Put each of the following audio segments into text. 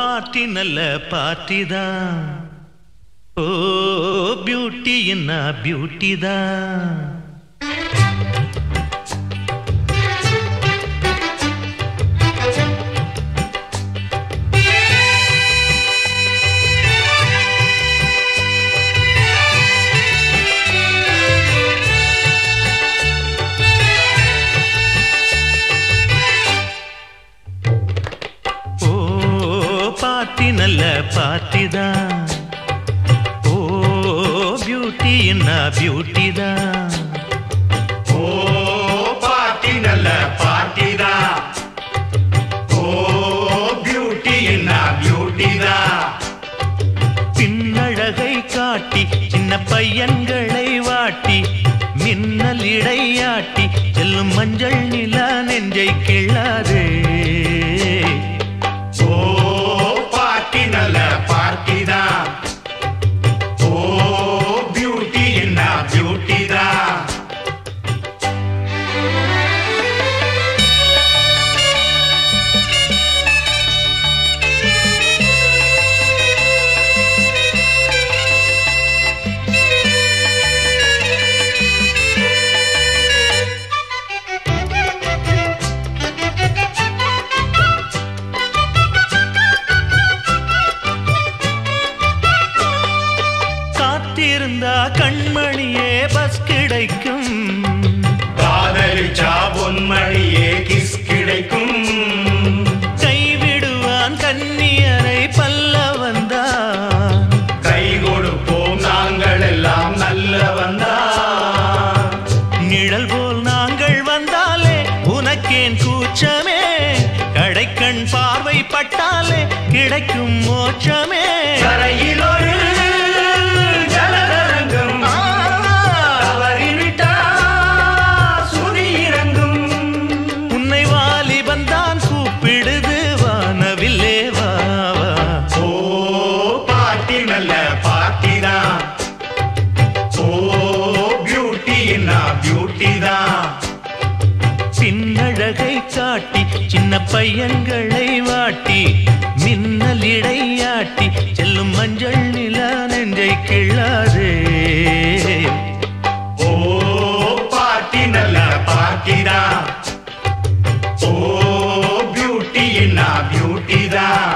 Party நல்ல party தான் ஓ beauty என்ன பியூட்டி தான் ஓ பார்ட்டி நல்ல பார்ட்டி தான் ஓ பியூட்டி என்ன பியூட்டி தான் ஓ பார்ட்டி நல்ல பார்ட்டி தான் ஓ பியூட்டி என்ன பியூட்டி தான் பின்னழகை காட்டி சின்ன பையன்களை வாட்டி மின்னல் இடையாட்டி செல்லும் மஞ்சள் நிலா நெஞ்சை கிள்ளாதே ஓ பார்ட்டி நல்ல பார்ட்டி தான் ஓ பியூட்டி என்ன பியூட்டி தான் காத்திருந்தா கண்மணியே பஸ் கிடைக்கும் காதலிச்சா பொன்மணியே கிஸ் கிடைக்கும் கைவிடுவான் கன்னியரை பல்ல வந்தான் கை கொடுப்போம் நாங்கள் எல்லாம் நல்லவன் தான் நிழல் போல் நாங்கள் வந்தாலே உனக்கேன் கூச்சமே கடைக்கண் பார்வை பட்டாலே கிடைக்கும் மோட்சமே கரையில் ஒரு ஜலதரங்கம் தவறிவிட்டா சுதி இறங்கும் உன்னை வாலிபந்தான் கூப்பிடுது வானவில்லே வா வா. ஓ பாட்டி நல்ல பாட்டி தான் ஓ பியூட்டி என்ன பியூட்டி தான் பின்னழகை காட்டி சின்ன பையன்களை வாட்டி மின்னல் இடையாட்டி செல்லும் மஞ்சள் நிலா நெஞ்சை கிள்ளாதே ஓ பாட்டி நல்ல பாட்டி தான் ஓ பியூட்டி என்ன பியூட்டி தான்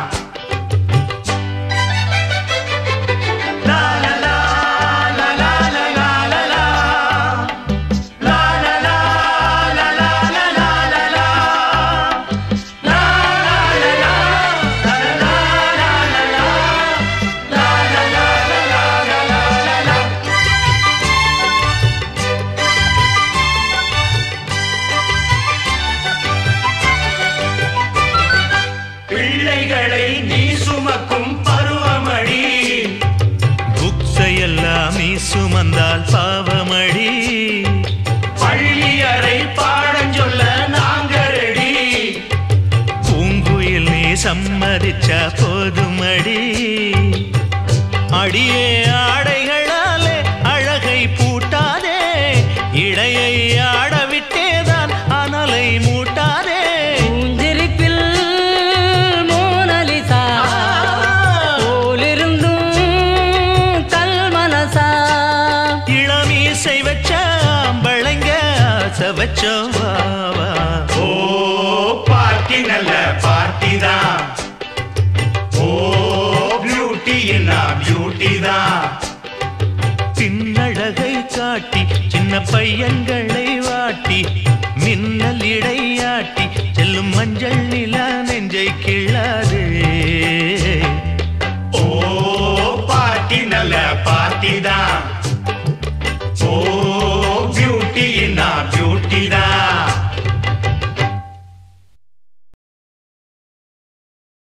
லா லா லா லா லா லா லா லா லா. லா லா லா லா லா லா லா லா லா. லா லா லா லா லா லா லா லா லா. லா லா லா லா லா லா லா லா. பிள்ளைகளை நீ சுமக்கும் பருவமடி புக்ஸையெல்லாம் சுமந்தால் பாவமடி பள்ளி அறை பாடம் சொல்ல நாங்க ரெடி பூங்குயில் நீ சம்மதிச்சா போதுமடி அடியே ஆடைகளாலே அழகை பூட்டாதே இடையை ஆட விட்டேதான் அனலை மூட்டாதே பூஞ்சிரிப்பில் மோனலிசா போலிருந்தும் கல் மனசா இளமீசை வச்ச ஆம்பளைங்க ஆசை வச்சோம் வா வா ஓ பார்ட்டி நல்ல பார்ட்டி தான் ஓ பியூட்டி என்ன பியூட்டி தான் பின்னழகை காட்டி சின்ன பையன்களை வாட்டி மின்னல் இடையாட்டி செல்லும் மஞ்சள் நிலா நெஞ்சை கிழ